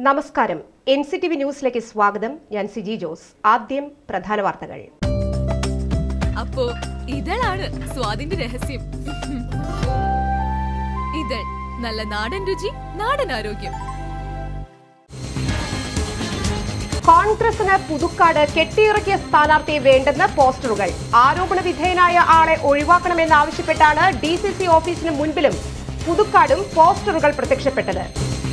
നമസ്കാരം N C T V ന്യൂസിലേക്ക് സ്വാഗതം ഞാൻ സിജി ജോസ് ആദ്യം പ്രധാന വാർത്തകൾ അപ്പോ ഇതളാണ് സ്വാദിന്റെ രഹസ്യം ഇതൾ നല്ല നാടൻ രുചി നാടൻ ആരോഗ്യം കോൺഗ്രസിന് പുതുക്കാട് കെട്ടിയിറക്കിയ സ്ഥാനാർത്ഥിയെ വേണ്ടെന്ന് പോസ്റ്ററുകൾ ആരോപണ വിധേയനായ ആളെ ഒഴിവാക്കണമെന്നാവശ്യപ്പെട്ടാണ് ഡി സി സി ഓഫീസിന് മുൻപിലും പുതുക്കാടും പോസ്റ്ററുകൾ പ്രത്യക്ഷപ്പെട്ടത്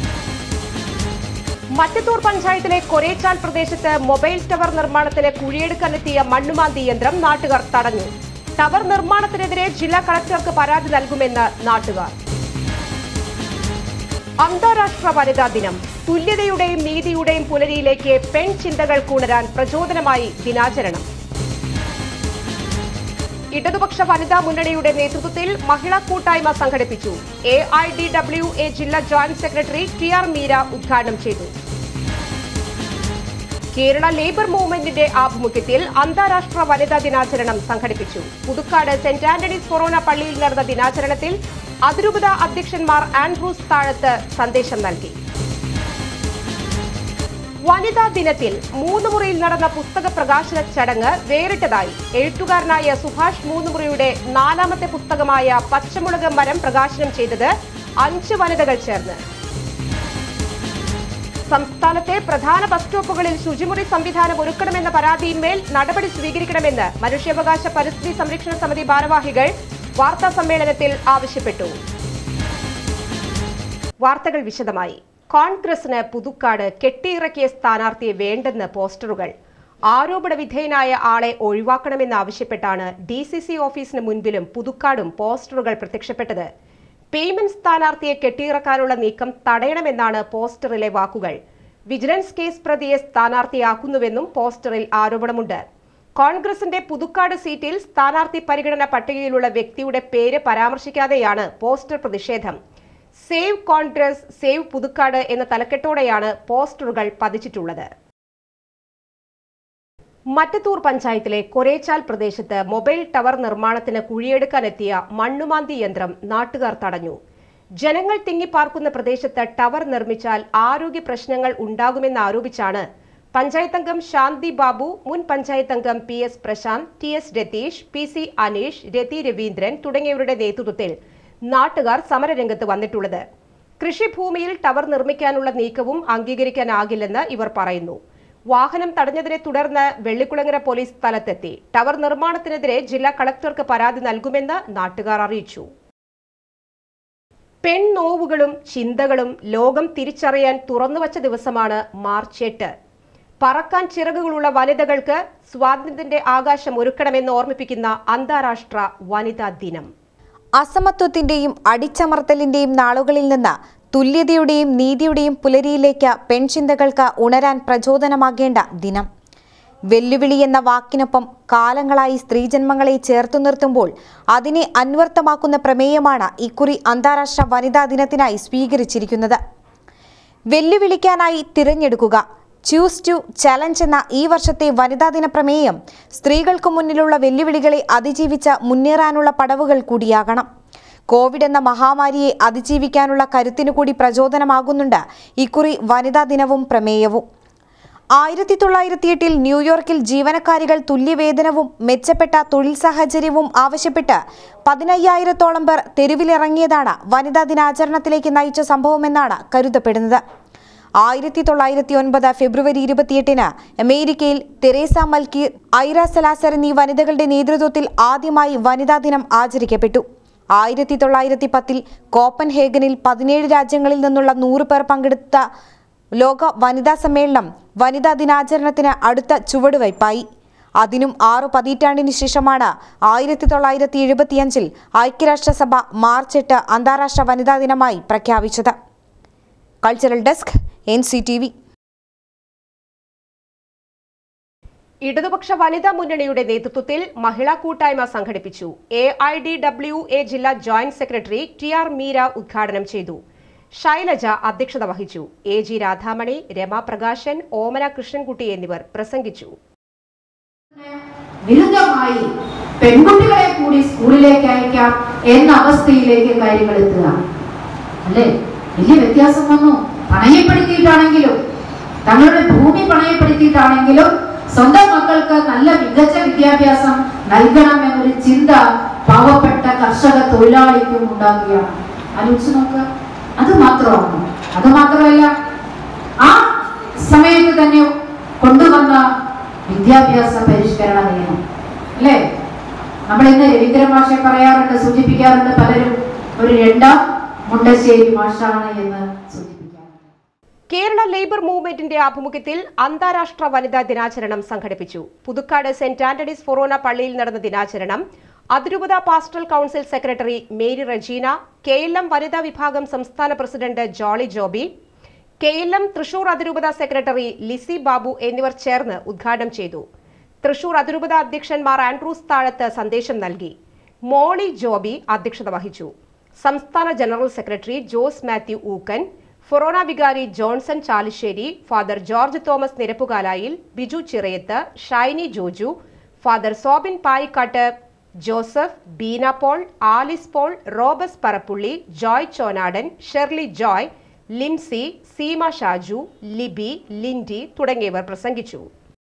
മറ്റത്തൂർ പഞ്ചായത്തിലെ കൊരേച്ചാൽ പ്രദേശത്ത് മൊബൈൽ ടവർ നിർമ്മാണത്തിന് കുഴിയെടുക്കാനെത്തിയ മണ്ണുമാന്തി യന്ത്രം നാട്ടുകാർ തടഞ്ഞു ടവർ നിർമ്മാണത്തിനെതിരെ ജില്ലാ കളക്ടർക്ക് പരാതി നൽകുമെന്ന് നാട്ടുകാർ അന്താരാഷ്ട്ര വനിതാ ദിനം തുല്യതയുടെയും നീതിയുടെയും പുലരിയിലേക്ക് പെൺ ചിന്തകൾക്കുണരാൻ പ്രചോദനമായി ദിനാചരണം ഇടതുപക്ഷ വനിതാ മുന്നണിയുടെ നേതൃത്വത്തിൽ മഹിളാ കൂട്ടായ്മ സംഘടിപ്പിച്ചു A I D W A ജില്ലാ joint secretary T R Meera ഉദ്ഘാടനം ചെയ്തു കേരള ലേബർ മൂവ്മെന്റിന്റെ ആഭിമുഖ്യത്തിൽ അന്താരാഷ്ട്ര വനിതാ ദിനാചരണം സംഘടിപ്പിച്ചു പുതുക്കാട് സെന്റ് ആന്റണീസ് ഫൊറോന പള്ളിയിൽ നടന്ന ദിനാചരണത്തിൽ അതിരൂപത അധ്യക്ഷന്മാർ ആൻഡ്രൂസ് താഴത്ത് സന്ദേശം നൽകി വനിതാ ദിനത്തിൽ മൂന്ന് മുറിയിൽ നടന്ന പുസ്തക പ്രകാശന ചടങ്ങ് വേറിട്ടതായി എഴുത്തുകാരനായ സുഭാഷ് മൂന്നുമുറിയുടെ നാലാമത്തെ പുസ്തകമായ പച്ചമുളക് മരം പ്രകാശനം ചെയ്തത് അഞ്ച് വനിതകൾ ചേർന്ന് സംസ്ഥാനത്തെ പ്രധാന ബസ് സ്റ്റോപ്പുകളിൽ ശുചിമുറി സംവിധാനം ഒരുക്കണമെന്ന പരാതിയിന്മേൽ നടപടി സ്വീകരിക്കണമെന്ന് മനുഷ്യാവകാശ പരിസ്ഥിതി സംരക്ഷണ സമിതി ഭാരവാഹികൾ വാർത്താ സമ്മേളനത്തിൽ ആവശ്യപ്പെട്ടു വാർത്തകൾ വിശദമായി കോൺഗ്രസിന് പുതുക്കാട് കെട്ടിയിറക്കിയ സ്ഥാനാർത്ഥിയെ വേണ്ടെന്ന് പോസ്റ്ററുകൾ ആരോപണ വിധേയനായ ആളെ ഒഴിവാക്കണമെന്നാവശ്യപ്പെട്ടാണ് ഡി സി സി ഓഫീസിന് മുൻപിലും പുതുക്കാടും പോസ്റ്ററുകൾ പ്രത്യക്ഷപ്പെട്ടത് പേയ്മെന്റ് സ്ഥാനാർത്ഥിയെ കെട്ടിയിറക്കാനുള്ള നീക്കം തടയണമെന്നാണ് പോസ്റ്ററിലെ വാക്കുകൾ വിജിലൻസ് കേസ് പ്രതിയെ സ്ഥാനാർത്ഥിയാക്കുന്നുവെന്നും പോസ്റ്ററിൽ ആരോപണമുണ്ട് കോൺഗ്രസിന്റെ പുതുക്കാട് സീറ്റിൽ സ്ഥാനാർത്ഥി പരിഗണന പട്ടികയിലുള്ള വ്യക്തിയുടെ പേര് പരാമർശിക്കാതെയാണ് പോസ്റ്റർ പ്രതിഷേധം സേവ് കോൺഗ്രസ് സേവ് പുതുക്കാട് എന്ന തലക്കെട്ടോടെയാണ് പോസ്റ്ററുകൾ പതിച്ചിട്ടുള്ളത് മറ്റത്തൂർ പഞ്ചായത്തിലെ കൊരേച്ചാൽ പ്രദേശത്ത് മൊബൈൽ ടവർ നിർമ്മാണത്തിന് കുഴിയെടുക്കാനെത്തിയ മണ്ണുമാന്തി യന്ത്രം നാട്ടുകാർ തടഞ്ഞു ജനങ്ങൾ തിങ്ങിപ്പാർക്കുന്ന പ്രദേശത്ത് ടവർ നിർമ്മിച്ചാൽ ആരോഗ്യ പ്രശ്നങ്ങൾ ഉണ്ടാകുമെന്നാരോപിച്ചാണ് പഞ്ചായത്ത് അംഗം ശാന്തി ബാബു മുൻ പഞ്ചായത്ത് അംഗം P S Prashanth T S Ratheesh P C Aneesh Rathi Raveendran തുടങ്ങിയവരുടെ നേതൃത്വത്തിൽ നാട്ടുകാർ സമരരംഗത്ത് വന്നിട്ടുള്ളത് കൃഷിഭൂമിയിൽ ടവർ നിർമ്മിക്കാനുള്ള നീക്കവും അംഗീകരിക്കാനാകില്ലെന്ന് ഇവർ പറയുന്നു വാഹനം തടഞ്ഞതിനെ തുടർന്ന് വെള്ളിക്കുളങ്ങര പോലീസ് സ്ഥലത്തെത്തി ടവർ നിർമ്മാണത്തിനെതിരെ ജില്ലാ കളക്ടർക്ക് പരാതി നൽകുമെന്ന് നാട്ടുകാർ അറിയിച്ചു പെൺനോവുകളും ചിന്തകളും ലോകം തിരിച്ചറിയാൻ തുറന്നുവച്ച ദിവസമാണ് മാർച്ച് എട്ട് പറക്കാൻ ചിറകുകളുള്ള വനിതകൾക്ക് സ്വാതന്ത്ര്യത്തിന്റെ ആകാശം ഒരുക്കണമെന്ന് ഓർമ്മിപ്പിക്കുന്ന അന്താരാഷ്ട്ര വനിതാ ദിനം അസമത്വത്തിന്റെയും അടിച്ചമർത്തലിന്റെയും നാളുകളിൽ നിന്ന് തുല്യതയുടെയും നീതിയുടെയും പുലരിയിലേക്ക് പെൺചിന്തകൾക്ക് ഉണരാൻ പ്രചോദനമാകേണ്ട ദിനം വെല്ലുവിളി എന്ന വാക്കിനൊപ്പം കാലങ്ങളായി സ്ത്രീജന്മങ്ങളെ ചേർത്തു നിർത്തുമ്പോൾ അതിനെ അന്വർത്ഥമാക്കുന്ന പ്രമേയമാണ് ഇക്കുറി അന്താരാഷ്ട്ര വനിതാ ദിനത്തിനായി സ്വീകരിച്ചിരിക്കുന്നത് വെല്ലുവിളിക്കാനായി തിരഞ്ഞെടുക്കുക ചൂസ് ടു ചലഞ്ച് എന്ന ഈ വർഷത്തെ വനിതാ ദിന പ്രമേയം സ്ത്രീകൾക്ക് മുന്നിലുള്ള വെല്ലുവിളികളെ അതിജീവിച്ച് മുന്നേറാനുള്ള പടവുകൾ കൂടിയാകണം കോവിഡ് എന്ന മഹാമാരിയെ അതിജീവിക്കാനുള്ള കരുത്തിനു കൂടി പ്രചോദനമാകുന്നുണ്ട് ഇക്കുറി വനിതാ ദിനവും പ്രമേയവും ആയിരത്തി തൊള്ളായിരത്തി എട്ടിൽ ന്യൂയോർക്കിൽ ജീവനക്കാരികൾ തുല്യവേതനവും മെച്ചപ്പെട്ട തൊഴിൽ സാഹചര്യവും ആവശ്യപ്പെട്ട് പതിനയ്യായിരത്തോളം പേർ തെരുവിലിറങ്ങിയതാണ് വനിതാ ദിനാചരണത്തിലേക്ക് നയിച്ച സംഭവമെന്നാണ് കരുതപ്പെടുന്നത് ആയിരത്തി തൊള്ളായിരത്തി ഒൻപത് ഫെബ്രുവരി ഇരുപത്തിയെട്ടിന് അമേരിക്കയിൽ തെരേസ മൽക്കീർ ഐറ സലാസർ എന്നീ വനിതകളുടെ നേതൃത്വത്തിൽ ആദ്യമായി വനിതാ ദിനം ആചരിക്കപ്പെട്ടു ആയിരത്തി തൊള്ളായിരത്തി പത്തിൽ കോപ്പൻഹേഗനിൽ പതിനേഴ് രാജ്യങ്ങളിൽ നിന്നുള്ള നൂറ് പേർ പങ്കെടുത്ത ലോക വനിതാ സമ്മേളനം വനിതാ ദിനാചരണത്തിന് അടുത്ത ചുവടുവയ്പായി അതിനും ആറു പതിറ്റാണ്ടിന് ശേഷമാണ് ആയിരത്തി തൊള്ളായിരത്തി എഴുപത്തിയഞ്ചിൽ ഐക്യരാഷ്ട്രസഭ മാർച്ച് എട്ട് അന്താരാഷ്ട്ര വനിതാ ദിനമായി പ്രഖ്യാപിച്ചത് cultural desk N C T V ഇടതുപക്ഷ വനിതാ മുന്നണിയുടെ നേതൃത്വത്തിൽ മഹിളാ കൂട്ടായ്മ സംഘടിപ്പിച്ചു A I D W A ജില്ലാ joint secretary T R Meera ഉദ്ഘാടനം ചെയ്തു ശൈലജ അധ്യക്ഷത വഹിച്ചു എ ജി രാധാമണി രമാപ്രകാശൻ ഓമന കൃഷ്ണൻകുട്ടി എന്നിവർ പ്രസംഗിച്ചു വിരുദ്ധമായി പെൺകുട്ടികളെ കൂടി സ്കൂളിലേക്ക് അയക്കാം എന്ന അവസ്ഥയിലേക്ക് കാര്യങ്ങൾ എത്തുക അല്ലേ വലിയ വ്യത്യാസം വന്നു പണയപ്പെടുത്തി പണയപ്പെടുത്തിയിട്ടാണെങ്കിലും തങ്ങളുടെ ഭൂമി പണയപ്പെടുത്തിയിട്ടാണെങ്കിലും സ്വന്തം മക്കൾക്ക് നല്ല മികച്ച വിദ്യാഭ്യാസം നൽകണം എന്നൊരു ചിന്ത പാവപ്പെട്ട കർഷക തൊഴിലാളിക്കും ഉണ്ടാകുകയാണ് ആലോചിച്ച് നോക്കുക അത് മാത്രമാണ് അത് മാത്രമല്ല ആ സമയത്ത് തന്നെ കൊണ്ടുവന്ന വിദ്യാഭ്യാസ പരിഷ്കരണ നിയമം അല്ലേ നമ്മൾ ഇന്ന് രവീന്ദ്ര മാഷെ പറയാറുണ്ട് സൂചിപ്പിക്കാറുണ്ട് പലരും ഒരു രണ്ടാം മുണ്ടശ്ശേരി മാഷാണ് എന്ന് സൂചിപ്പിക്കാറുണ്ട് കേരള ലേബർ മൂവ്മെന്റിന്റെ ആഭിമുഖ്യത്തിൽ അന്താരാഷ്ട്ര വനിതാ ദിനാചരണം സംഘടിപ്പിച്ചു പുതുക്കാട് സെന്റ് ആന്റണീസ് ഫൊറോന പള്ളിയിൽ നടന്ന ദിനാചരണം അതിരൂപത pastoral council secretary Mary Regina K L M വനിതാ വിഭാഗം സംസ്ഥാന president Jolly Joby K L M Thrissur അതിരൂപത സെക്രട്ടറി ലിസി ബാബു എന്നിവർ ചേർന്ന് ഉദ്ഘാടനം ചെയ്തു തൃശൂർ അതിരൂപത അധ്യക്ഷൻ മാർ ആൻഡ്രൂസ് താഴത്ത് സന്ദേശം നൽകി മോളി ജോബി അധ്യക്ഷത വഹിച്ചു സംസ്ഥാന general secretary Jose Mathew Ookken ഫൊറോന വികാരി Johnson Chalissery father George Thomas നിരപ്പുകാലായിൽ Biju Chirayath Shiny Joju father Sobin Payikkattu Joseph Beena Paul Alice Paul Robus Parappully Joy Chonadan Shirley Joy Limsy Seema Shaju Liby Lindy തുടങ്ങിയവർ പ്രസംഗിച്ചു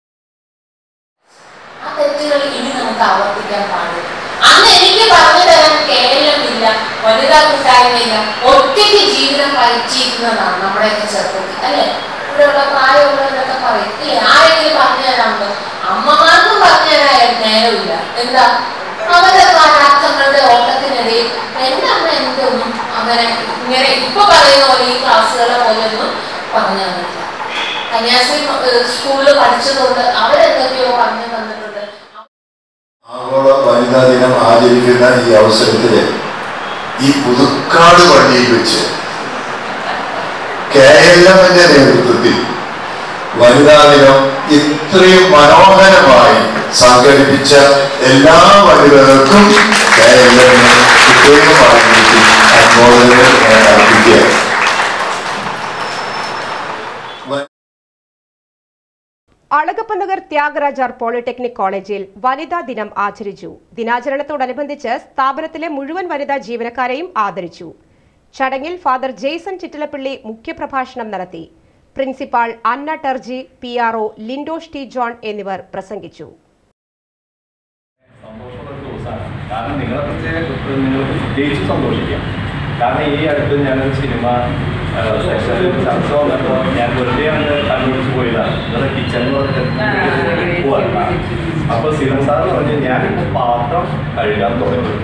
ആ തെറ്റുകൾ ഇനി നമുക്ക് ആവർത്തിക്കാൻ പാടില്ല അന്ന് എനിക്ക് പറഞ്ഞു തരാൻ കേരളമില്ല വനിതാ കൂട്ടായ്മയില്ല ഒറ്റയ്ക്ക് ജീവിതം കഴിച്ചിരിക്കുന്നതാണ് നമ്മുടെയൊക്കെ ചെറുപ്പത്തിൽ അല്ലെ ഇവിടെയുള്ള പ്രായമുള്ളവരൊക്കെ പറയും ഇല്ലേ ആരെങ്കിലും പറഞ്ഞു തരാമുണ്ടോ അമ്മമാർക്കും പറഞ്ഞു തരാൻ നേരമില്ല എന്താ അവരുടെ പ്രാരാബ്ദങ്ങളുടെ ഓട്ടത്തിനിടയിൽ എന്റെ അമ്മ എന്തൊന്നും അങ്ങനെ ഇങ്ങനെ ഇപ്പൊ പറയുന്ന പോലെ ഈ ക്ലാസ്സുകളെ പോലെ ഒന്നും പറഞ്ഞു തന്നിട്ടില്ല കന്യാസ്ത്രീ സ്കൂളിൽ പഠിച്ചതുകൊണ്ട് അവരെന്തൊക്കെയോ പറഞ്ഞു തന്നിട്ടുണ്ട് ആഗോള വനിതാ ദിനം ആചരിക്കുന്ന ഈ അവസരത്തില് ഈ പുതുക്കാട് പള്ളിയിൽ വെച്ച് കെ എൽ എമ്മിന്റെ നേതൃത്വത്തിൽ വനിതാ ദിനം ഇത്രയും മനോഹരമായി സംഘടിപ്പിച്ച എല്ലാ വനിതകൾക്കും കെ എൽ എമ്മിന് പ്രത്യേകമായി അനുമോദനങ്ങൾ ഞാൻ അർപ്പിക്കുകയാണ് അളഗപ്പനഗർ ത്യാഗരാജാർ പോളിടെക്നിക് കോളേജിൽ വനിതാ ദിനം ആചരിച്ചു ദിനാചരണത്തോടനുബന്ധിച്ച് സ്ഥാപനത്തിലെ മുഴുവൻ വനിതാ ജീവനക്കാരെയും ആദരിച്ചു ചടങ്ങിൽ ഫാദർ ജെയ്സൺ ചിറ്റിലപ്പള്ളി മുഖ്യപ്രഭാഷണം നടത്തി principal Anna Terji P R O Lindosh T John എന്നിവർ പ്രസംഗിച്ചു സന്തോഷമുള്ള ഒരു ദിവസമാണ് കാരണം നിങ്ങളെ പ്രത്യേക നിങ്ങൾക്ക് പ്രത്യേകിച്ച് സന്തോഷിക്കാം കാരണം ഈ അടുത്ത് ഞാനൊരു സിനിമ സെക്ഷനിൽ ചർച്ച വന്നപ്പോൾ ഞാൻ വെറുതെ അങ്ങ് കണ്ടുപിടിച്ച് പോയതാണ് നിങ്ങളുടെ കിച്ചണിൽ പോവാണ് അപ്പോൾ സിനിമ സാർ പറഞ്ഞു ഞാനിപ്പോൾ പാത്രം കഴുകാൻ തുടങ്ങി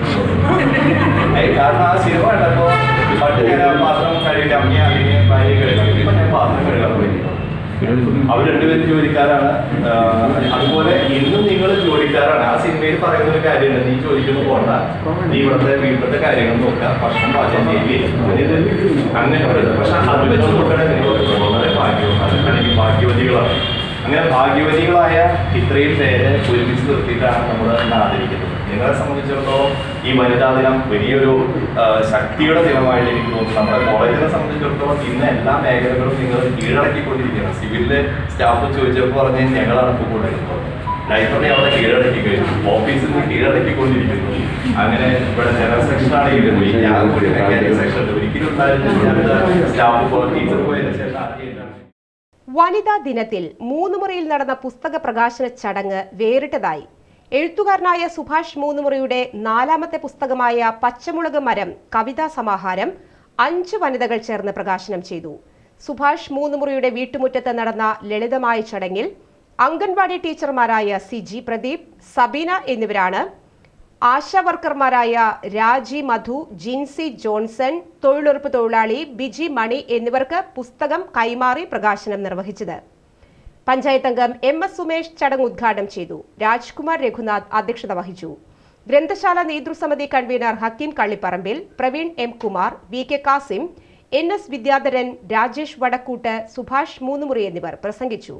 ഏയ് കാരണം ആ സിനിമ കണ്ടപ്പോൾ പണ്ട് ഞാൻ ആ പാത്രം കഴുകി അമ്മ അല്ലെങ്കിൽ ഭാര്യ കഴുകാം ഇപ്പം ഞാൻ പാത്രം കഴുകാൻ തുടങ്ങി അവർ രണ്ടുപേരും ജോലിക്കാരാണ് ആ, അതുപോലെ ഇന്നും നിങ്ങൾ ജോലിക്കാരാണ് ആ സിനിമയിൽ പറയുന്ന ഒരു കാര്യമുണ്ട് നീ ജോലിക്കൊന്നും പോകണ്ട നീ ഇവിടുത്തെ വീട്ടിലത്തെ കാര്യങ്ങൾ നോക്കുക ഭക്ഷണം പാചകം ചെയ്യുകയും ഇത് അങ്ങനെ പറയുന്നത് പക്ഷെ അത് വെച്ച് നോക്കണേ നിങ്ങൾ വളരെ ഭാഗ്യവന്മാർ അല്ലെങ്കിൽ ഭാഗ്യവതികളാണ് അങ്ങനെ ഭാഗ്യവതികളായ ഇത്രയും പേരെ ഒരുമിച്ച് നിർത്തിയിട്ടാണ് നമ്മൾ ഇന്ന് ആദരിക്കുന്നത് നിങ്ങളെ സംബന്ധിച്ചിടത്തോളം ഈ വനിതാ ദിനം വലിയൊരു ആ, ശക്തിയുടെ ദിനമായിട്ട് എനിക്ക് തോന്നുന്നു നമ്മുടെ കോളേജിനെ സംബന്ധിച്ചിടത്തോളം ഇന്ന് എല്ലാ മേഖലകളും നിങ്ങൾ കീഴടക്കിക്കൊണ്ടിരിക്കുകയാണ് സിവിലിലെ സ്റ്റാഫ് ചോദിച്ചപ്പോൾ പറഞ്ഞ് ഞങ്ങളാണ് ഇപ്പോൾ കൊണ്ടുവരുന്നത് ലൈബ്രറി അവിടെ കീഴടക്കി കഴിഞ്ഞു ഓഫീസിൽ നിന്ന് കീഴടക്കിക്കൊണ്ടിരിക്കുന്നു അങ്ങനെ ഇവിടെ ജനറൽ സെക്ഷൻ ആണെങ്കിലും ഈ ഞാൻ കൂടി മെക്കാനിക് സെക്ഷൻ ഒരിക്കലും ഉണ്ടായിരുന്നില്ല സ്റ്റാഫ് ഇപ്പോൾ ടീച്ചർ പോയതിനു ശേഷം ആദ്യമായിട്ടാണ് വനിതാ ദിനത്തിൽ മൂന്ന് മുറിയിൽ നടന്ന പുസ്തക പ്രകാശന ചടങ്ങ് വേറിട്ടതായി എഴുത്തുകാരനായ സുഭാഷ് മൂന്നുമുറിയുടെ നാലാമത്തെ പുസ്തകമായ പച്ചമുളക് മരം കവിതാ സമാഹാരം അഞ്ച് വനിതകൾ ചേർന്ന് പ്രകാശനം ചെയ്തു സുഭാഷ് മൂന്നുമുറിയുടെ വീട്ടുമുറ്റത്ത് നടന്ന ലളിതമായ ചടങ്ങിൽ അംഗൻവാടി ടീച്ചർമാരായ സി ജി പ്രദീപ് സബീന എന്നിവരാണ് ആശാ വർക്കർമാരായ രാജി മധു ജിൻസി ജോൺസൺ തൊഴിലുറപ്പ് തൊഴിലാളി ബിജി മണി എന്നിവർക്ക് പുസ്തകം കൈമാറി പ്രകാശനം നിർവഹിച്ചത് പഞ്ചായത്ത് അംഗം എം എസ് സുമേഷ് ചടങ്ങ് ഉദ്ഘാടനം ചെയ്തു രാജ്കുമാർ രഘുനാഥ് അധ്യക്ഷത വഹിച്ചു ഗ്രന്ഥശാല നേതൃസമിതി convener Hakeem Kallipparambil Praveen M Kumar V K Kasim N S Vidyadharan Rajesh Vadakkoot Subhash Moonnumuri എന്നിവർ പ്രസംഗിച്ചു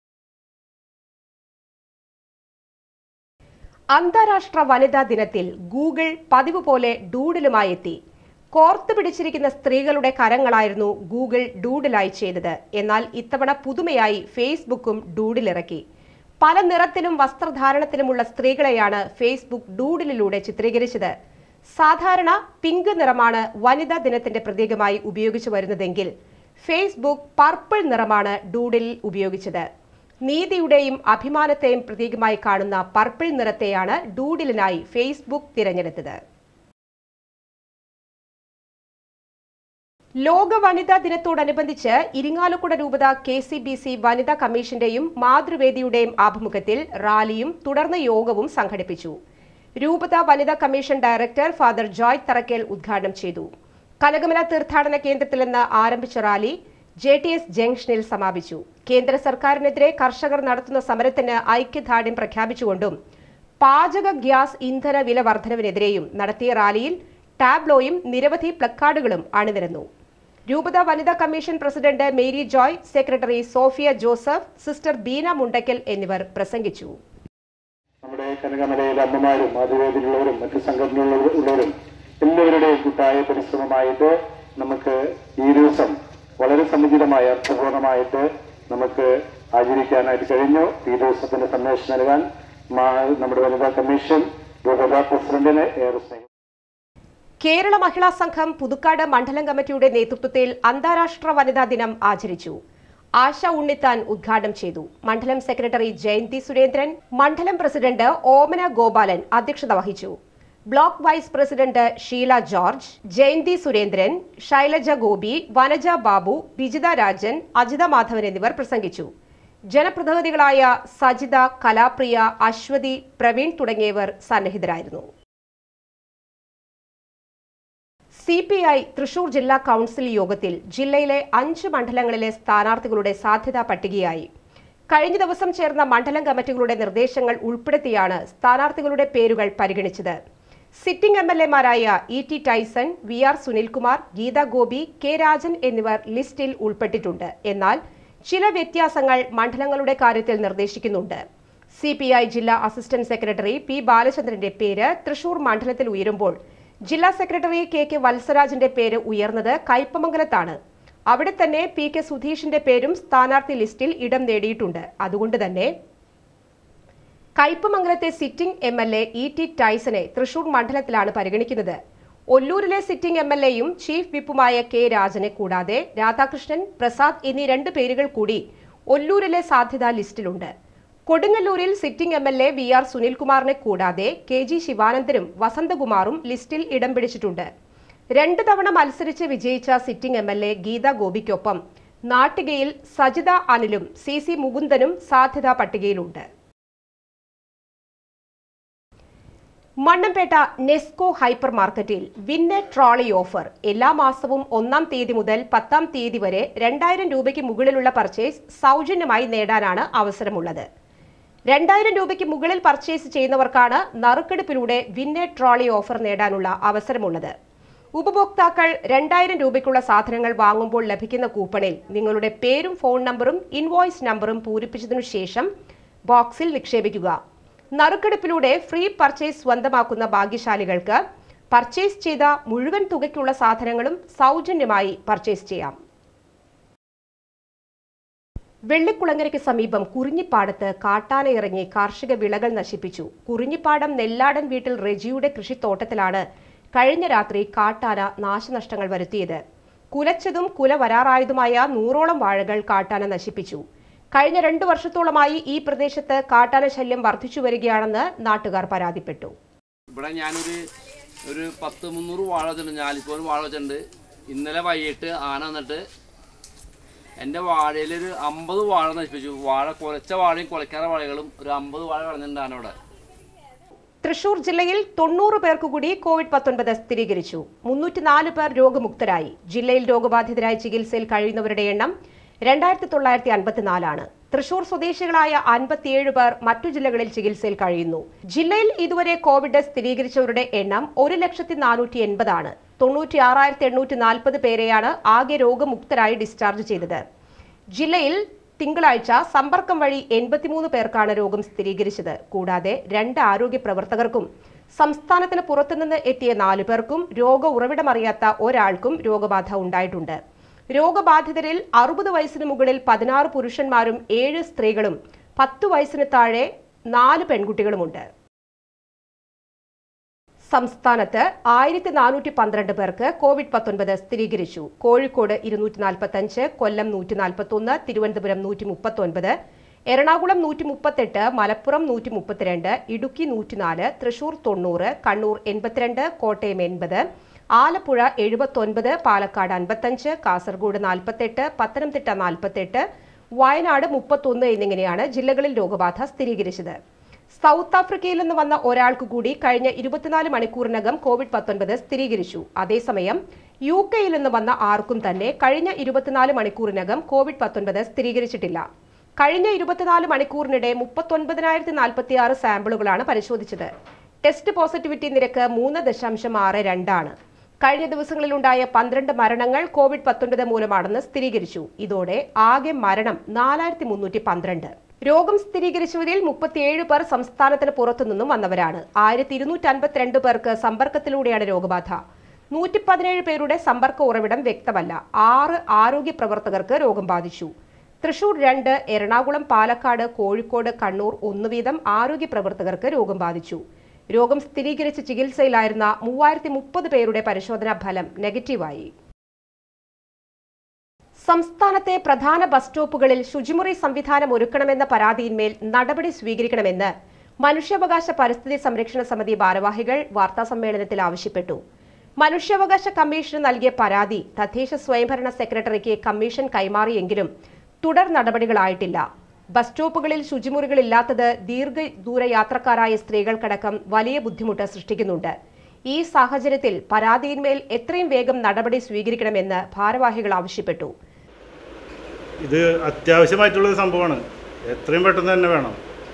അന്താരാഷ്ട്ര വനിതാ ദിനത്തിൽ ഗൂഗിൾ പതിവ് പോലെ ഡൂഡിലുമായി എത്തി കോർത്തു പിടിച്ചിരിക്കുന്ന സ്ത്രീകളുടെ കരങ്ങളായിരുന്നു ഗൂഗിൾ ഡൂഡിലായി ചെയ്തത് എന്നാൽ ഇത്തവണ പുതുമയായി ഫേസ്ബുക്കും ഡൂഡിലിറക്കി പല നിറത്തിലും വസ്ത്രധാരണത്തിലുമുള്ള സ്ത്രീകളെയാണ് ഫേസ്ബുക്ക് ഡൂഡിലിലൂടെ ചിത്രീകരിച്ചത് സാധാരണ പിങ്ക് നിറമാണ് വനിതാ ദിനത്തിന്റെ പ്രതീകമായി ഉപയോഗിച്ചു വരുന്നതെങ്കിൽ ഫേസ്ബുക്ക് പർപ്പിൾ നിറമാണ് ഡൂഡിലിൽ ഉപയോഗിച്ചത് നീതിയുടെയും അഭിമാനത്തെയും പ്രതീകമായി കാണുന്ന പർപ്പിൾ നിറത്തെയാണ് ഡൂഡിലിനായി ഫേസ്ബുക്ക് തിരഞ്ഞെടുത്തത് ലോക വനിതാ ദിനത്തോടനുബന്ധിച്ച് ഇരിങ്ങാലക്കുട രൂപത കെ സി ബി സി വനിതാ കമ്മീഷന്റെയും മാതൃവേദിയുടെയും ആഭിമുഖ്യത്തിൽ റാലിയും തുടർന്ന് യോഗവും സംഘടിപ്പിച്ചു രൂപത വനിതാ commission director father Joy Tharakkel ഉദ്ഘാടനം ചെയ്തു കനകമല തീർത്ഥാടന കേന്ദ്രത്തിൽ നിന്ന് ആരംഭിച്ച റാലി ജെ ടി എസ് ജംഗ്ഷനിൽ സമാപിച്ചു കേന്ദ്ര സർക്കാരിനെതിരെ കർഷകർ നടത്തുന്ന സമരത്തിന് ഐക്യദാർഢ്യം പ്രഖ്യാപിച്ചുകൊണ്ടും പാചക ഗ്യാസ് ഇന്ധന വില വർധനവിനെതിരെയും നടത്തിയ റാലിയിൽ ടാബ്ലോയും നിരവധി പ്ലക്കാർഡുകളും അണിനിരന്നു രൂപത വനിതാ commission president Mary Joy secretary Sophia Joseph sister Beena Mundakkal എന്നിവർ പ്രസംഗിച്ചു നമ്മുടെ കനകമലയിലെ അമ്മമാരും മാതൃവേദിയിലുള്ളവരും മറ്റ് സംഘടനകളിലുള്ളവരും എല്ലാവരുടെയും കൂട്ടായ പരിശ്രമമായിട്ട് നമുക്ക് ഈ ദിവസം വളരെ സമുചിതമായ അർത്ഥപൂർണമായിട്ട് നമുക്ക് ആചരിക്കാനായിട്ട് കഴിഞ്ഞു ഈ ദിവസത്തിന്റെ സന്ദേശം നൽകാൻ മാ- നമ്മുടെ വനിതാ കമ്മീഷൻ രൂപതാ പ്രസിഡന്റിന് ഏറെ സ്നേഹം കേരള മഹിളാ സംഘം പുതുക്കാട് മണ്ഡലം കമ്മിറ്റിയുടെ നേതൃത്വത്തിൽ അന്താരാഷ്ട്ര വനിതാ ദിനം ആചരിച്ചു ആശ ഉണ്ണിത്താൻ ഉദ്ഘാടനം ചെയ്തു മണ്ഡലം സെക്രട്ടറി ജയന്തി സുരേന്ദ്രൻ മണ്ഡലം പ്രസിഡന്റ് ഓമന ഗോപാലൻ അധ്യക്ഷത വഹിച്ചു block vice president Sheela George Jayanthi Surendran Shailaja Gopi Vanaja Babu Bijitha Rajan Ajitha Madhavan എന്നിവർ പ്രസംഗിച്ചു ജനപ്രതിനിധികളായ സജിത കലാപ്രിയ അശ്വതി പ്രവീൺ തുടങ്ങിയവർ സന്നിഹിതരായിരുന്നു സി പി ഐ തൃശൂർ ജില്ലാ കൗൺസിൽ യോഗത്തിൽ ജില്ലയിലെ അഞ്ച് മണ്ഡലങ്ങളിലെ സ്ഥാനാർത്ഥികളുടെ സാധ്യതാ പട്ടികയായി കഴിഞ്ഞ ദിവസം ചേർന്ന മണ്ഡലം കമ്മിറ്റികളുടെ നിർദ്ദേശങ്ങൾ ഉൾപ്പെടുത്തിയാണ് സ്ഥാനാർത്ഥികളുടെ പേരുകൾ പരിഗണിച്ചത് സിറ്റിംഗ് എം എൽ എമാരായ E T Taison V R Sunilkumar Geetha Gopi K Rajan എന്നിവർ ലിസ്റ്റിൽ ഉൾപ്പെട്ടിട്ടുണ്ട് എന്നാൽ ചില വ്യത്യാസങ്ങൾ മണ്ഡലങ്ങളുടെ കാര്യത്തിൽ നിർദ്ദേശിക്കുന്നുണ്ട് സി പി ഐ ജില്ലാ അസിസ്റ്റന്റ് സെക്രട്ടറി പി ബാലചന്ദ്രന്റെ പേര് തൃശൂർ മണ്ഡലത്തിൽ ഉയരുമ്പോൾ ജില്ലാ സെക്രട്ടറി കെ കെ വത്സരാജിന്റെ പേര് ഉയർന്നത് കയ്പമംഗലത്താണ് അവിടെ തന്നെ പി കെ സുധീഷിന്റെ പേരും സ്ഥാനാർത്ഥി ലിസ്റ്റിൽ ഇടം നേടിയിട്ടുണ്ട് അതുകൊണ്ട് തന്നെ കയ്പമംഗലത്തെ sitting M L A E T ടൈസനെ തൃശൂർ മണ്ഡലത്തിലാണ് പരിഗണിക്കുന്നത് ഒല്ലൂരിലെ സിറ്റിംഗ് എം എൽ എയും ചീഫ് വിപ്പുമായ കെ രാജനെ കൂടാതെ രാധാകൃഷ്ണൻ പ്രസാദ് എന്നീ രണ്ട് പേരുകൾ കൂടി ഒല്ലൂരിലെ സാധ്യതാ ലിസ്റ്റിലുണ്ട് കൊടുങ്ങല്ലൂരിൽ sitting M L A V R സുനിൽകുമാറിനെ കൂടാതെ കെ ജി ശിവാനന്ദനും വസന്തകുമാറും ലിസ്റ്റിൽ ഇടം പിടിച്ചിട്ടുണ്ട് രണ്ട് തവണ മത്സരിച്ച് വിജയിച്ച sitting M L A Geetha ഗോപിക്കൊപ്പം നാട്ടികയിൽ സജിത അനിലും സി സി മുകുന്ദനും സാധ്യതാ പട്ടികയിലുണ്ട് മണ്ണമ്പേട്ട നെസ്കോ ഹൈപ്പർ മാർക്കറ്റിൽ വിന്നെ ട്രോളി ഓഫർ എല്ലാ മാസവും ഒന്നാം തീയതി മുതൽ പത്താം തീയതി വരെ രണ്ടായിരം രൂപയ്ക്ക് മുകളിലുള്ള പർച്ചേസ് സൗജന്യമായി നേടാനാണ് അവസരമുള്ളത് രണ്ടായിരം രൂപയ്ക്ക് മുകളിൽ പർച്ചേസ് ചെയ്യുന്നവർക്കാണ് നറുക്കെടുപ്പിലൂടെ വിന്നെ ട്രോളി ഓഫർ നേടാനുള്ള അവസരമുള്ളത് ഉപഭോക്താക്കൾ രണ്ടായിരം രൂപയ്ക്കുള്ള സാധനങ്ങൾ വാങ്ങുമ്പോൾ ലഭിക്കുന്ന കൂപ്പണിൽ നിങ്ങളുടെ പേരും ഫോൺ നമ്പറും ഇൻവോയ്സ് നമ്പറും പൂരിപ്പിച്ചതിനു ശേഷം ബോക്സിൽ നിക്ഷേപിക്കുക നറുക്കെടുപ്പിലൂടെ ഫ്രീ പർച്ചേസ് സ്വന്തമാക്കുന്ന ഭാഗ്യശാലികൾക്ക് പർച്ചേസ് ചെയ്ത മുഴുവൻ തുകയ്ക്കുള്ള സാധനങ്ങളും സൗജന്യമായി പർച്ചേസ് ചെയ്യാം വെള്ളിക്കുളങ്ങരയ്ക്ക് സമീപം കുറിഞ്ഞിപ്പാടത്ത് കാട്ടാന ഇറങ്ങി കാർഷിക വിളകൾ നശിപ്പിച്ചു കുറിഞ്ഞിപ്പാടം നെല്ലാടൻ വീട്ടിൽ റെജിയുടെ കൃഷിത്തോട്ടത്തിലാണ് കഴിഞ്ഞ രാത്രി കാട്ടാന നാശനഷ്ടങ്ങൾ വരുത്തിയത് കുലച്ചതും കുല വരാറായതുമായ നൂറോളം വാഴകൾ കാട്ടാന നശിപ്പിച്ചു കഴിഞ്ഞ രണ്ടു വർഷത്തോളമായി ഈ പ്രദേശത്ത് കാട്ടാന ശല്യം വർദ്ധിച്ചു വരികയാണെന്ന് നാട്ടുകാർ പരാതിപ്പെട്ടു ഇവിടെ ഞാനൊരു ഒരു പത്ത് മുന്നൂറ് വാഴ വെച്ചിട്ടുണ്ട് ഞാലിപ്പോലും വാഴ വെച്ചിട്ടുണ്ട് ഇന്നലെ വൈകിട്ട് ആന വന്നിട്ട് എൻ്റെ വാഴയിലൊരു അമ്പത് വാഴ നശിപ്പിച്ചു വാഴ കുലച്ച വാഴയും കുലക്കാത്ത വാഴകളും ഒരു അമ്പത് വാഴ കളഞ്ഞിട്ടുണ്ട് ആന ഇവിടെ തൃശൂർ ജില്ലയിൽ തൊണ്ണൂറ് പേർക്ക് കൂടി കോവിഡ് പത്തൊൻപത് സ്ഥിരീകരിച്ചു മുന്നൂറ്റിനാല് പേർ രോഗമുക്തരായി ജില്ലയിൽ രോഗബാധിതരായി ചികിത്സയിൽ കഴിയുന്നവരുടെ എണ്ണം രണ്ടായിരത്തി തൊള്ളായിരത്തി അൻപത്തിനാലാണ് തൃശൂർ സ്വദേശികളായ അൻപത്തിയേഴ് പേർ മറ്റു ജില്ലകളിൽ ചികിത്സയിൽ കഴിയുന്നു ജില്ലയിൽ ഇതുവരെ കോവിഡ് സ്ഥിരീകരിച്ചവരുടെ എണ്ണം ഒരു ലക്ഷത്തി നാനൂറ്റി എൺപതാണ് തൊണ്ണൂറ്റി ആറായിരത്തി എണ്ണൂറ്റി നാൽപ്പത് പേരെയാണ് ആകെ രോഗമുക്തരായി ഡിസ്ചാർജ് ചെയ്തത് ജില്ലയിൽ തിങ്കളാഴ്ച സമ്പർക്കം വഴി എൺപത്തിമൂന്ന് പേർക്കാണ് രോഗം സ്ഥിരീകരിച്ചത് കൂടാതെ രണ്ട് ആരോഗ്യ പ്രവർത്തകർക്കും സംസ്ഥാനത്തിന് പുറത്തുനിന്ന് എത്തിയ നാലു പേർക്കും രോഗ ഉറവിടമറിയാത്ത ഒരാൾക്കും രോഗബാധ ഉണ്ടായിട്ടുണ്ട് രോഗബാധിതരിൽ അറുപത് വയസ്സിന് മുകളിൽ പതിനാറ് പുരുഷന്മാരും ഏഴ് സ്ത്രീകളും പത്തു വയസ്സിന് താഴെ നാല് പെൺകുട്ടികളുമുണ്ട് സംസ്ഥാനത്ത് ആയിരത്തി നാനൂറ്റി പന്ത്രണ്ട് പേർക്ക് കോവിഡ് പത്തൊൻപത് സ്ഥിരീകരിച്ചു കോഴിക്കോട് ഇരുന്നൂറ്റി നാൽപ്പത്തഞ്ച് കൊല്ലം നൂറ്റി നാൽപ്പത്തൊന്ന് തിരുവനന്തപുരം നൂറ്റി മുപ്പത്തൊൻപത് എറണാകുളം നൂറ്റി മുപ്പത്തെട്ട് മലപ്പുറം നൂറ്റി മുപ്പത്തിരണ്ട് ഇടുക്കി നൂറ്റിനാല് തൃശൂർ തൊണ്ണൂറ് കണ്ണൂർ എൺപത്തിരണ്ട് കോട്ടയം എൺപത് ആലപ്പുഴ എഴുപത്തൊൻപത് പാലക്കാട് അൻപത്തഞ്ച് കാസർഗോഡ് നാൽപ്പത്തെട്ട് പത്തനംതിട്ട നാൽപ്പത്തെട്ട് വയനാട് മുപ്പത്തൊന്ന് എന്നിങ്ങനെയാണ് ജില്ലകളിൽ രോഗബാധ സ്ഥിരീകരിച്ചത് സൗത്ത് ആഫ്രിക്കയിൽ നിന്ന് വന്ന ഒരാൾക്ക് കൂടി കഴിഞ്ഞ ഇരുപത്തിനാല് മണിക്കൂറിനകം കോവിഡ് പത്തൊൻപത് സ്ഥിരീകരിച്ചു അതേസമയം യു കെയിൽ നിന്ന് വന്ന ആർക്കും തന്നെ കഴിഞ്ഞ ഇരുപത്തിനാല് മണിക്കൂറിനകം കോവിഡ് പത്തൊൻപത് സ്ഥിരീകരിച്ചിട്ടില്ല കഴിഞ്ഞ ഇരുപത്തിനാല് മണിക്കൂറിനിടെ മുപ്പത്തൊൻപതിനായിരത്തി നാൽപ്പത്തി ആറ് സാമ്പിളുകളാണ് പരിശോധിച്ചത് ടെസ്റ്റ് പോസിറ്റിവിറ്റി നിരക്ക് മൂന്ന് ദശാംശം ആറ് രണ്ടാണ് കഴിഞ്ഞ ദിവസങ്ങളിലുണ്ടായ പന്ത്രണ്ട് മരണങ്ങൾ കോവിഡ് പത്തൊൻപത് മൂലമാണെന്ന് സ്ഥിരീകരിച്ചു ഇതോടെ ആകെ മരണം നാലായിരത്തി മുന്നൂറ്റി പന്ത്രണ്ട് രോഗം സ്ഥിരീകരിച്ചവരിൽ മുപ്പത്തിയേഴ് പേർ സംസ്ഥാനത്തിന് പുറത്തുനിന്നും വന്നവരാണ് ആയിരത്തി ഇരുന്നൂറ്റി അൻപത്തിരണ്ട് പേർക്ക് സമ്പർക്കത്തിലൂടെയാണ് രോഗബാധ നൂറ്റി പതിനേഴ് പേരുടെ സമ്പർക്ക ഉറവിടം വ്യക്തമല്ല ആറ് ആരോഗ്യ പ്രവർത്തകർക്ക് രോഗം ബാധിച്ചു തൃശൂർ രണ്ട് എറണാകുളം പാലക്കാട് കോഴിക്കോട് കണ്ണൂർ ഒന്ന് വീതം ആരോഗ്യ പ്രവർത്തകർക്ക് രോഗം ബാധിച്ചു രോഗം സ്ഥിരീകരിച്ച് ചികിത്സയിലായിരുന്ന മൂവായിരത്തി മുപ്പത് പേരുടെ പരിശോധനാ ഫലം നെഗറ്റീവായി സംസ്ഥാനത്തെ പ്രധാന ബസ് സ്റ്റോപ്പുകളിൽ ശുചിമുറി സംവിധാനം ഒരുക്കണമെന്ന പരാതിയിന്മേൽ നടപടി സ്വീകരിക്കണമെന്ന് മനുഷ്യാവകാശ പരിസ്ഥിതി സംരക്ഷണ സമിതി ഭാരവാഹികൾ വാർത്താസമ്മേളനത്തിൽ ആവശ്യപ്പെട്ടു മനുഷ്യാവകാശ കമ്മീഷന് നൽകിയ പരാതി തദ്ദേശ സ്വയംഭരണ സെക്രട്ടറിക്ക് കമ്മീഷൻ കൈമാറിയെങ്കിലും തുടർ നടപടികളായിട്ടില്ല ബസ് സ്റ്റോപ്പുകളിൽ ശുചിമുറികളില്ലാത്തത് ദീർഘദൂര യാത്രക്കാരായ സ്ത്രീകൾക്കടക്കം വലിയ ബുദ്ധിമുട്ട് സൃഷ്ടിക്കുന്നുണ്ട് ഈ സാഹചര്യത്തിൽ പരാതിയിന്മേൽ എത്രയും വേഗം നടപടി സ്വീകരിക്കണമെന്ന് ഭാരവാഹികൾ ആവശ്യപ്പെട്ടു ഇത് അത്യാവശ്യമായിട്ടുള്ള സംഭവമാണ് എത്രയും പെട്ടെന്ന് തന്നെ വേണം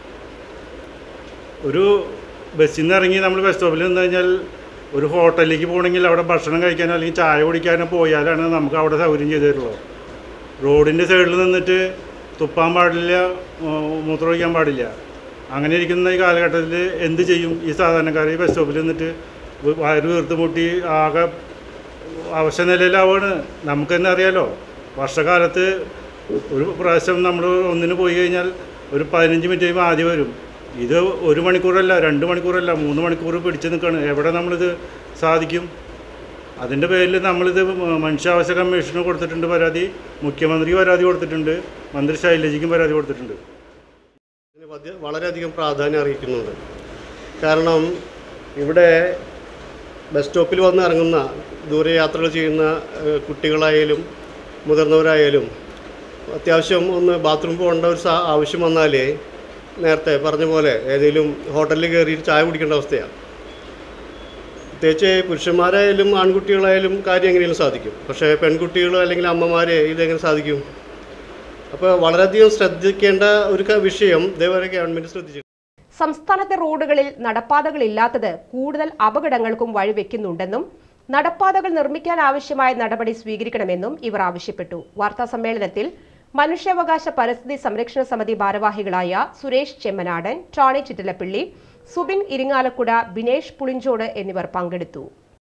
ഒരു ബസ്സിൽ നിന്ന് ഇറങ്ങി നമ്മൾ ബസ് സ്റ്റോപ്പിൽ നിന്ന് കഴിഞ്ഞാൽ ഒരു ഹോട്ടലിലേക്ക് പോകണമെങ്കിൽ അവിടെ ഭക്ഷണം കഴിക്കാനോ അല്ലെങ്കിൽ ചായ കുടിക്കാനോ പോയാലാണ് നമുക്ക് അവിടെ സൗകര്യം ചെയ്തു തരുള്ളൂ റോഡിൻ്റെ സൈഡിൽ നിന്നിട്ട് തുപ്പാൻ പാടില്ല ഉം, മൂത്രമൊഴിക്കാൻ പാടില്ല അങ്ങനെ ഇരിക്കുന്ന ഈ കാലഘട്ടത്തിൽ എന്ത് ചെയ്യും ഈ സാധാരണക്കാർ ഈ ബസ് സ്റ്റോപ്പിൽ നിന്നിട്ട് വയറ് വീർത്ത് മുട്ടി ആകെ അവശ നിലയിലാവാണ് നമുക്ക് തന്നെ അറിയാലോ വർഷകാലത്ത് ഒരു പ്രാവശ്യം നമ്മൾ ഒന്നിന് പോയി കഴിഞ്ഞാൽ ഒരു പതിനഞ്ച് മിനിറ്റ് കഴിയുമ്പോൾ ആദ്യം വരും ഇത് ഒരു മണിക്കൂറല്ല രണ്ട് മണിക്കൂറല്ല മൂന്ന് മണിക്കൂർ പിടിച്ച് നിൽക്കുകയാണ് എവിടെ നമ്മളിത് സാധിക്കും അതിൻ്റെ പേരിൽ നമ്മളിത് മനുഷ്യാവകാശ കമ്മീഷന് കൊടുത്തിട്ടുണ്ട് പരാതി മുഖ്യമന്ത്രിക്ക് പരാതി കൊടുത്തിട്ടുണ്ട് മന്ത്രി ശൈലജയ്ക്കും പരാതി കൊടുത്തിട്ടുണ്ട് ഇതിന് വധ്യ- വളരെയധികം പ്രാധാന്യം അറിയിക്കുന്നുണ്ട് കാരണം ഇവിടെ ബസ് സ്റ്റോപ്പിൽ വന്ന് ഇറങ്ങുന്ന ദൂരയാത്രകൾ ചെയ്യുന്ന ഏഹ്, കുട്ടികളായാലും മുതിർന്നവരായാലും അത്യാവശ്യം ഒന്ന് ബാത്റൂം പോകേണ്ട ഒരു സാ ആവശ്യം വന്നാൽ നേരത്തെ പറഞ്ഞ പോലെ ഏതെങ്കിലും ഹോട്ടലിൽ കയറി ചായ കുടിക്കേണ്ട അവസ്ഥയാണ് പ്രത്യേകിച്ച് പുരുഷന്മാരായാലും ആൺകുട്ടികളായാലും കാര്യം എങ്ങനെയും സാധിക്കും പക്ഷേ പെൺകുട്ടികൾ അല്ലെങ്കിൽ അമ്മമാരെ ഇതെങ്ങനെ സാധിക്കും അപ്പോൾ വളരെയധികം ശ്രദ്ധിക്കേണ്ട ഒരു ക- വിഷയം ഇതേവരെ ഗവൺമെൻറ് ശ്രദ്ധിച്ചു സംസ്ഥാനത്തെ റോഡുകളിൽ നടപ്പാതകളില്ലാത്തത് കൂടുതൽ അപകടങ്ങൾക്കും വഴിവെക്കുന്നുണ്ടെന്നും നടപ്പാതകൾ നിർമ്മിക്കാൻ ആവശ്യമായ നടപടി സ്വീകരിക്കണമെന്നും ഇവർ ആവശ്യപ്പെട്ടു വാർത്താ സമ്മേളനത്തിൽ മനുഷ്യാവകാശ പരിസ്ഥിതി സംരക്ഷണ സമിതി ഭാരവാഹികളായ സുരേഷ് ചെമ്മനാടൻ ടോണി ചിറ്റലപ്പിള്ളി സുബിൻ ഇരിങ്ങാലക്കുട ബിനേഷ് പുളിഞ്ചോട് എന്നിവർ പങ്കെടുത്തു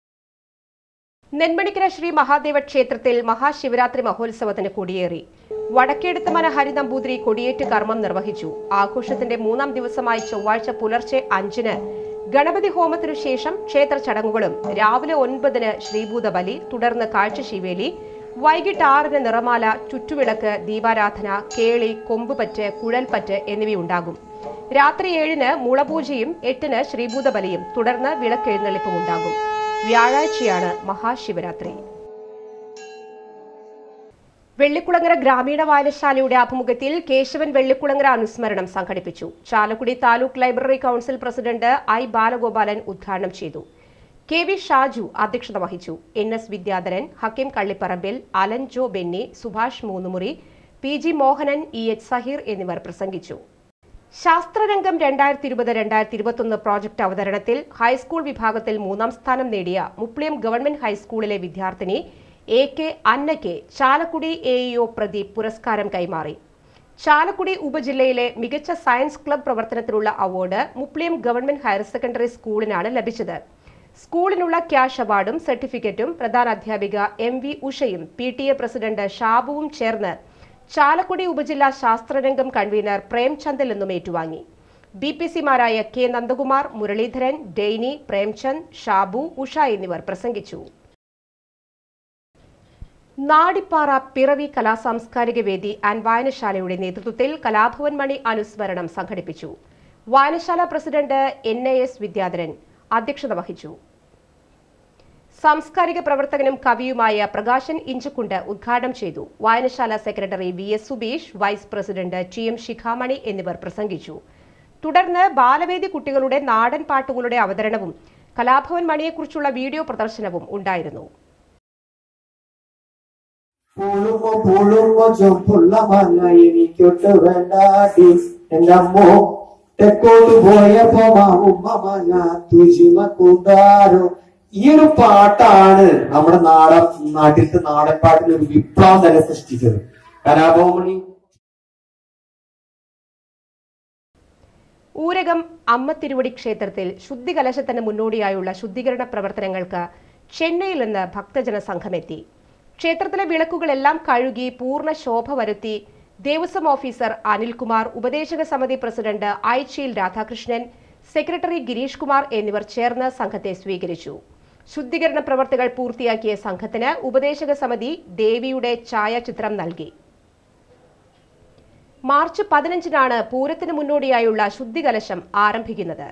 നെന്മണിക്കര ശ്രീ മഹാദേവ ക്ഷേത്രത്തിൽ മഹാശിവരാത്രി മഹോത്സവത്തിന് കൊടിയേറി വടക്കേടുത്തമന ഹരിനമ്പൂതിരി കൊടിയേറ്റ് കർമ്മം നിർവഹിച്ചു ആഘോഷത്തിന്റെ മൂന്നാം ദിവസമായ ചൊവ്വാഴ്ച പുലർച്ചെ അഞ്ചിന് ഗണപതി ഹോമത്തിനു ശേഷം ക്ഷേത്ര ചടങ്ങുകളും രാവിലെ ഒൻപതിന് ശ്രീഭൂതബലി തുടർന്ന് കാഴ്ചശീവേലി വൈകിട്ട് ആറിന് നിറമാല ചുറ്റുവിളക്ക് ദീപാരാധന കേളി കൊമ്പുപറ്റ് കുഴൽപ്പറ്റ് എന്നിവയുണ്ടാകും രാത്രി ഏഴിന് മുളപൂജയും എട്ടിന് ശ്രീഭൂതബലിയും തുടർന്ന് വിളക്കെഴുന്നള്ളിപ്പും ഉണ്ടാകും വ്യാഴാഴ്ചയാണ് മഹാശിവരാത്രി വെള്ളിക്കുളങ്ങര ഗ്രാമീണ വായനശാലയുടെ ആഭിമുഖ്യത്തിൽ കേശവൻ വെള്ളിക്കുളങ്ങര അനുസ്മരണം സംഘടിപ്പിച്ചു Chalakudy taluk library council president I Balagopalan ഉദ്ഘാടനം ചെയ്തു കെ വി ഷാജു അധ്യക്ഷത വഹിച്ചു N S Vidyadharan Hakeem Kallipparambil Alan Jo Benny Subhash Moonnumuri P G Mohanan E H Saheer എന്നിവർ പ്രസംഗിച്ചു ശാസ്ത്രരംഗം രണ്ടായിരത്തി ഇരുപത് രണ്ടായിരത്തി ഇരുപത്തൊന്ന് പ്രോജക്ട് അവതരണത്തിൽ ഹൈസ്കൂൾ വിഭാഗത്തിൽ മൂന്നാം സ്ഥാനം നേടിയ മുപ്ലിയം ഗവൺമെന്റ് ഹൈസ്കൂളിലെ വിദ്യാർത്ഥിനി എ കെ അന്നയ്ക്ക് ചാലക്കുടി എ ഇഒ പ്രദീപ് പുരസ്കാരം കൈമാറി ചാലക്കുടി ഉപജില്ലയിലെ മികച്ച സയൻസ് ക്ലബ് പ്രവർത്തനത്തിനുള്ള award Mupliyam government higher secondary സ്കൂളിനാണ് ലഭിച്ചത് സ്കൂളിനുള്ള ക്യാഷ് അവാർഡും സർട്ടിഫിക്കറ്റും പ്രധാന അധ്യാപിക എം വി ഉഷയും പി ടി എ പ്രസിഡന്റ് ഷാബുവും ചേർന്ന് ചാലക്കുടി ഉപജില്ലാ ശാസ്ത്രരംഗം കൺവീനർ പ്രേംചന്ദിൽ നിന്നും ഏറ്റുവാങ്ങി ബി പി സിമാരായ കെ നന്ദകുമാർ മുരളീധരൻ ഡെയ്നി പ്രേംചന്ദ് ഷാബു ഉഷ എന്നിവർ പ്രസംഗിച്ചു നാടിപ്പാറ പിറവി കലാസാംസ്കാരിക വേദി ആൻഡ് വായനശാലയുടെ നേതൃത്വത്തിൽ കലാഭവൻ മണി അനുസ്മരണം സംഘടിപ്പിച്ചു വായനശാല president N A S Vidyadharan അധ്യക്ഷത വഹിച്ചു സാംസ്കാരിക പ്രവർത്തകനും കവിയുമായ പ്രകാശൻ ഇഞ്ചക്കുണ്ട് ഉദ്ഘാടനം ചെയ്തു വായനശാല secretary V S Subeesh vice president T M Shikhamani എന്നിവർ പ്രസംഗിച്ചു തുടർന്ന് ബാലവേദി കുട്ടികളുടെ നാടൻ പാട്ടുകളുടെ അവതരണവും കലാഭവൻ മണിയെക്കുറിച്ചുള്ള വീഡിയോ പ്രദർശനവും ഉണ്ടായിരുന്നു പൂളുമ്പോ പൂളുമ്പോ ചൊമ്പുള്ള മല എനിക്കൊട്ട് വേണ്ടാടി എന്റെ അമ്മോ തെക്കോട്ട് പോയപ്പോ മാമുമ്മ മല തുജിമ കൂട്ടാരോ ഈ ഒരു പാട്ടാണ് നമ്മുടെ നാടൻ നാട്ടിലത്തെ നാടൻ പാട്ടിൽ ഒരു വിപ്ലവം തന്നെ സൃഷ്ടിച്ചത് കലാഭവമണി ഊരകം അമ്മ തിരുവടി ക്ഷേത്രത്തിൽ ശുദ്ധികലശത്തിന് മുന്നോടിയായുള്ള ശുദ്ധീകരണ പ്രവർത്തനങ്ങൾക്ക് ചെന്നൈയിൽ നിന്ന് ഭക്തജന സംഘമെത്തി ക്ഷേത്രത്തിലെ വിളക്കുകളെല്ലാം കഴുകി പൂർണ്ണ ശോഭ വരുത്തി ദേവസ്വം ഓഫീസർ അനിൽകുമാർ ഉപദേശക സമിതി പ്രസിഡന്റ് ഐച്ചിയിൽ രാധാകൃഷ്ണൻ സെക്രട്ടറി ഗിരീഷ് കുമാർ എന്നിവർ ചേർന്ന് സംഘത്തെ സ്വീകരിച്ചു ശുദ്ധീകരണ പ്രവർത്തികൾ പൂർത്തിയാക്കിയ സംഘത്തിന് ഉപദേശക സമിതി ദേവിയുടെ ഛായാചിത്രം നൽകി മാർച്ച് പതിനഞ്ചിനാണ് പൂരത്തിന് മുന്നോടിയായുള്ള ശുദ്ധികലശം ആരംഭിക്കുന്നത്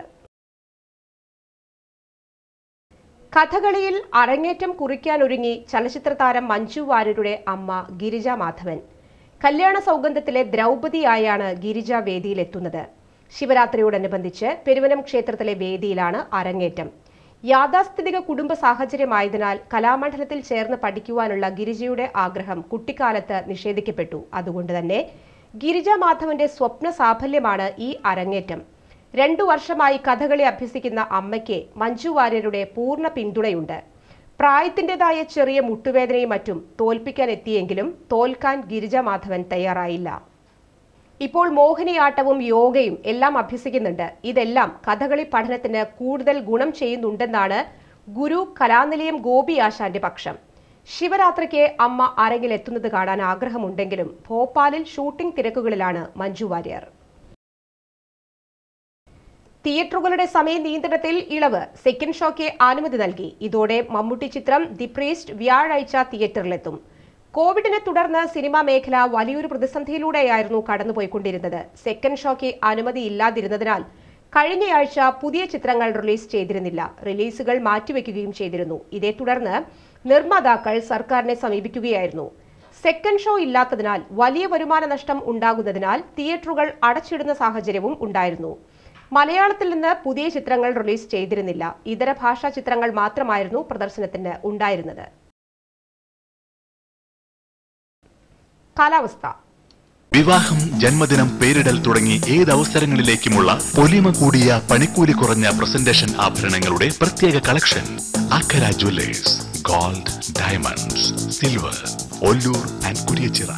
കഥകളിയിൽ അരങ്ങേറ്റം കുറിക്കാനൊരുങ്ങി ചലച്ചിത്ര താരം മഞ്ജു വാര്യരുടെ അമ്മ ഗിരിജ മാധവൻ കല്യാണ സൗഗന്ധത്തിലെ ദ്രൗപദിയായാണ് ഗിരിജ വേദിയിലെത്തുന്നത് ശിവരാത്രിയോടനുബന്ധിച്ച് പെരുവനം ക്ഷേത്രത്തിലെ വേദിയിലാണ് അരങ്ങേറ്റം യാഥാസ്ഥിതിക കുടുംബ സാഹചര്യമായതിനാൽ കലാമണ്ഡലത്തിൽ ചേർന്ന് പഠിക്കുവാനുള്ള ഗിരിജയുടെ ആഗ്രഹം കുട്ടിക്കാലത്ത് നിഷേധിക്കപ്പെട്ടു അതുകൊണ്ട് തന്നെ ഗിരിജ മാധവന്റെ സ്വപ്ന സാഫല്യമാണ് ഈ അരങ്ങേറ്റം രണ്ടു വർഷമായി കഥകളി അഭ്യസിക്കുന്ന അമ്മയ്ക്ക് മഞ്ജു വാര്യരുടെ പൂർണ്ണ പിന്തുണയുണ്ട് പ്രായത്തിൻ്റെതായ ചെറിയ മുട്ടുവേദനയും മറ്റും തോൽപ്പിക്കാൻ എത്തിയെങ്കിലും തോൽക്കാൻ ഗിരിജ മാധവൻ തയ്യാറായില്ല ഇപ്പോൾ മോഹിനിയാട്ടവും യോഗയും എല്ലാം അഭ്യസിക്കുന്നുണ്ട് ഇതെല്ലാം കഥകളി പഠനത്തിന് കൂടുതൽ ഗുണം ചെയ്യുന്നുണ്ടെന്നാണ് ഗുരു കലാനിലയം ഗോപി ആശാന്റെ പക്ഷം ശിവരാത്രിക്ക് അമ്മ അരങ്ങിലെത്തുന്നത് കാണാൻ ആഗ്രഹമുണ്ടെങ്കിലും ഭോപ്പാലിൽ ഷൂട്ടിംഗ് തിരക്കുകളിലാണ് മഞ്ജു വാര്യർ തിയേറ്ററുകളുടെ സമയ നിയന്ത്രണത്തിൽ ഇളവ് സെക്കൻഡ് ഷോയ്ക്ക് അനുമതി നൽകി ഇതോടെ മമ്മൂട്ടി ചിത്രം ദി പ്രീസ്റ്റ് വ്യാഴാഴ്ച തിയേറ്ററിലെത്തും കോവിഡിനെ തുടർന്ന് സിനിമാ മേഖല വലിയൊരു പ്രതിസന്ധിയിലൂടെയായിരുന്നു കടന്നുപോയിക്കൊണ്ടിരുന്നത് സെക്കൻഡ് ഷോയ്ക്ക് അനുമതി ഇല്ലാതിരുന്നതിനാൽ കഴിഞ്ഞയാഴ്ച പുതിയ ചിത്രങ്ങൾ റിലീസ് ചെയ്തിരുന്നില്ല റിലീസുകൾ മാറ്റിവെക്കുകയും ചെയ്തിരുന്നു ഇതേ തുടർന്ന് നിർമ്മാതാക്കൾ സർക്കാരിനെ സമീപിക്കുകയായിരുന്നു സെക്കൻഡ് ഷോ ഇല്ലാത്തതിനാൽ വലിയ വരുമാന നഷ്ടം ഉണ്ടാകുന്നതിനാൽ തിയേറ്ററുകൾ അടച്ചിടുന്ന സാഹചര്യവും ഉണ്ടായിരുന്നു മലയാളത്തിൽ നിന്ന് പുതിയ ചിത്രങ്ങൾ റിലീസ് ചെയ്തിരുന്നില്ല ഇതര ഭാഷാ ചിത്രങ്ങൾ മാത്രമായിരുന്നു പ്രദർശനത്തിന് ഉണ്ടായിരുന്നത് കാലാവസ്ഥ വിവാഹം ജന്മദിനം പേരിടൽ തുടങ്ങി ഏത് അവസരങ്ങളിലേക്കുമുള്ള പൊലിമ കൂടിയ പണിക്കൂലി കുറഞ്ഞ പ്രസന്റേഷൻ ആഭരണങ്ങളുടെ പ്രത്യേക collection Akkara jewellers gold diamonds silver Ollur and Kuriachira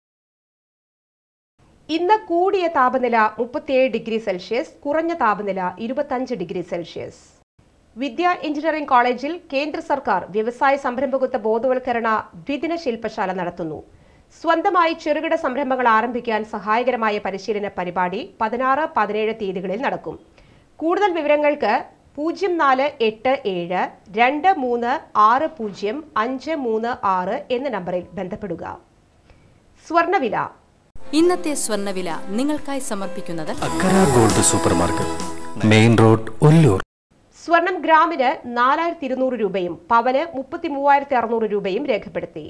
ഇന്ന് കൂടിയ താപനില മുപ്പത്തിയേഴ് ഡിഗ്രി സെൽഷ്യസ് കുറഞ്ഞ താപനില ഇരുപത്തഞ്ച് ഡിഗ്രി സെൽഷ്യസ് വിദ്യ എഞ്ചിനീയറിംഗ് കോളേജിൽ കേന്ദ്ര സർക്കാർ വ്യവസായ സംരംഭകത്വ ബോധവൽക്കരണ ദ്വിദിന ശില്പശാല നടത്തുന്നു സ്വന്തമായി ചെറുകിട സംരംഭങ്ങൾ ആരംഭിക്കാൻ സഹായകരമായ പരിശീലന പരിപാടി പതിനാറ് പതിനേഴ് തീയതികളിൽ നടക്കും കൂടുതൽ വിവരങ്ങൾക്ക് പൂജ്യം നാല് എട്ട് ഏഴ് രണ്ട് മൂന്ന് ആറ് പൂജ്യം അഞ്ച് മൂന്ന് ആറ് എന്ന നമ്പറിൽ ബന്ധപ്പെടുക സ്വർണവില ഇന്നത്തെ സ്വർണ്ണവില നിങ്ങൾക്കായി സമർപ്പിക്കുന്നത് Akkara gold super market main road Ollur സ്വർണം ഗ്രാമിന് നാലായിരത്തി ഇരുന്നൂറ് രൂപയും പവന് മുപ്പത്തി മൂവായിരത്തി അറുന്നൂറ് രൂപയും രേഖപ്പെടുത്തി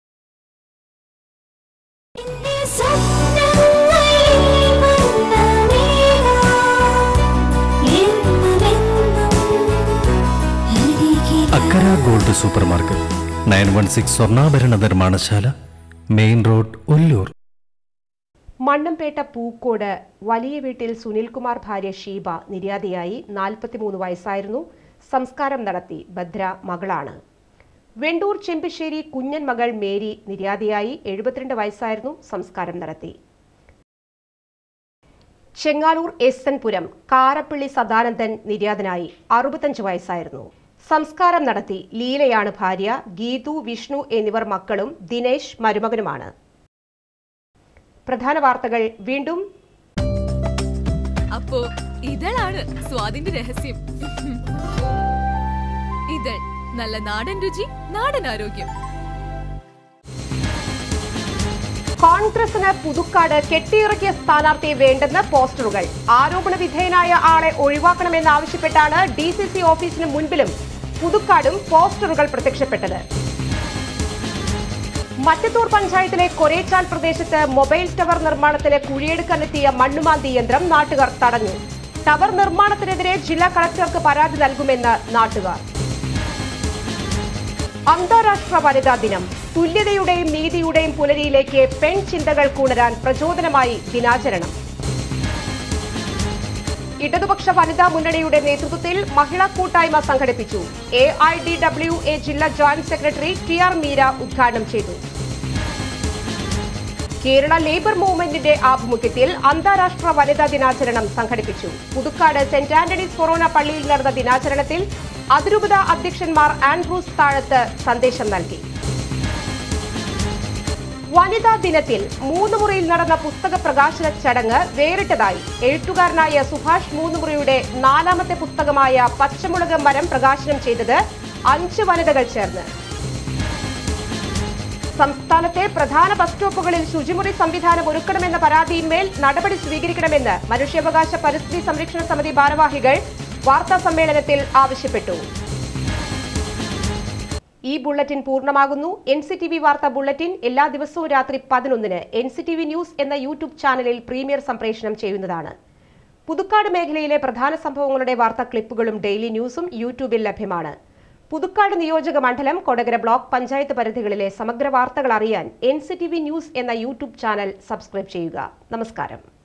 Akkara gold super market nine one six സ്വർണ്ണാഭരണ നിർമ്മാണശാല മെയിൻ റോഡ് ഒല്ലൂർ മണ്ണമ്പേട്ട പൂക്കോട് വലിയ വീട്ടിൽ സുനിൽകുമാർ ഭാര്യ ഷീബ നിര്യാതയായി നാൽപ്പത്തിമൂന്ന് വയസ്സായിരുന്നു സംസ്കാരം നടത്തി ഭദ്ര മകളാണ് വെണ്ടൂർ ചെമ്പിശ്ശേരി കുഞ്ഞൻ മകൾ മേരി നിര്യാതയായി എഴുപത്തിരണ്ട് വയസ്സായിരുന്നു സംസ്കാരം നടത്തി ചെങ്ങാലൂർ എസ് എൻ പുരം കാരപ്പള്ളി സദാനന്ദൻ നിര്യാതനായി അറുപത്തഞ്ച് വയസ്സായിരുന്നു സംസ്കാരം നടത്തി ലീലയാണ് ഭാര്യ ഗീതു വിഷ്ണു എന്നിവർ മക്കളും ദിനേശ് മരുമകനുമാണ് പ്രധാന വാർത്തകൾ വീണ്ടും അപ്പോ ഇതളാണ് സ്വാദിന്റെ രഹസ്യം ഇതൾ നല്ല നാടൻ രുചി നാടൻ ആരോഗ്യം കോൺഗ്രസിന് പുതുക്കാട് കെട്ടിയിറക്കിയ സ്ഥാനാർത്ഥിയെ വേണ്ടെന്ന് പോസ്റ്ററുകൾ ആരോപണ വിധേയനായ ആളെ ഒഴിവാക്കണമെന്നാവശ്യപ്പെട്ടാണ് ഡി സി സി ഓഫീസിന് മുൻപിലും പുതുക്കാടും പോസ്റ്ററുകൾ പ്രത്യക്ഷപ്പെട്ടത് മറ്റത്തൂർ പഞ്ചായത്തിലെ കൊരേച്ചാൽ പ്രദേശത്ത് മൊബൈൽ ടവർ നിർമ്മാണത്തിന് കുഴിയെടുക്കാനെത്തിയ മണ്ണുമാന്തി യന്ത്രം നാട്ടുകാർ തടഞ്ഞു ടവർ നിർമ്മാണത്തിനെതിരെ ജില്ലാ കളക്ടർക്ക് പരാതി നൽകുമെന്ന് നാട്ടുകാർ അന്താരാഷ്ട്ര വനിതാ ദിനം തുല്യതയുടെയും നീതിയുടെയും പുലരിയിലേക്ക് പെൺ ചിന്തകൾ കൂണരാൻ പ്രചോദനമായി ദിനാചരണം ഇടതുപക്ഷ വനിതാ മുന്നണിയുടെ നേതൃത്വത്തിൽ മഹിളാ കൂട്ടായ്മ സംഘടിപ്പിച്ചു A I D W A ജില്ലാ joint secretary T R Meera ഉദ്ഘാടനം ചെയ്തു കേരള ലേബർ മൂവ്മെന്റിന്റെ ആഭിമുഖ്യത്തിൽ അന്താരാഷ്ട്ര വനിതാ ദിനാചരണം സംഘടിപ്പിച്ചു പുതുക്കാട് സെന്റ് ആന്റണീസ് കൊറോണ പള്ളിയിൽ നടന്ന ദിനാചരണത്തിൽ അതിരൂപത അധ്യക്ഷന്മാർ ആൻഡ്രൂസ് താഴത്ത് സന്ദേശം നൽകി വനിതാ ദിനത്തിൽ മൂന്ന് മുറിയിൽ നടന്ന പുസ്തക പ്രകാശന ചടങ്ങ് വേറിട്ടതായി എഴുത്തുകാരനായ സുഭാഷ് മൂന്നുമുറിയുടെ നാലാമത്തെ പുസ്തകമായ പച്ചമുളക് മരം പ്രകാശനം ചെയ്തത് അഞ്ച് വനിതകൾ ചേർന്ന് സംസ്ഥാനത്തെ പ്രധാന ബസ് സ്റ്റോപ്പുകളിൽ ശുചിമുറി സംവിധാനം ഒരുക്കണമെന്ന പരാതിയിന്മേൽ നടപടി സ്വീകരിക്കണമെന്ന് മനുഷ്യാവകാശ പരിസ്ഥിതി സംരക്ഷണ സമിതി ഭാരവാഹികൾ വാർത്താ സമ്മേളനത്തിൽ ആവശ്യപ്പെട്ടു ഈ ബുള്ളറ്റിൻ പൂർണ്ണമാകുന്നു എൻ സി ടി വി വാർത്താ ബുള്ളറ്റിൻ എല്ലാ ദിവസവും രാത്രി പതിനൊന്നിന് N C T V news എന്ന യൂട്യൂബ് ചാനലിൽ പ്രീമിയർ സംപ്രേഷണം ചെയ്യുന്നതാണ് പുതുക്കാട് മേഖലയിലെ പ്രധാന സംഭവങ്ങളുടെ വാർത്താ ക്ലിപ്പുകളും ഡെയിലി ന്യൂസും യൂട്യൂബിൽ ലഭ്യമാണ് പുതുക്കാട് നിയോജക മണ്ഡലം കൊടകര ബ്ലോക്ക് പഞ്ചായത്ത് പരിധികളിലെ സമഗ്ര വാർത്തകൾ അറിയാൻ N C T V news എന്ന യൂട്യൂബ് ചാനൽ സബ്സ്ക്രൈബ് ചെയ്യുക നമസ്കാരം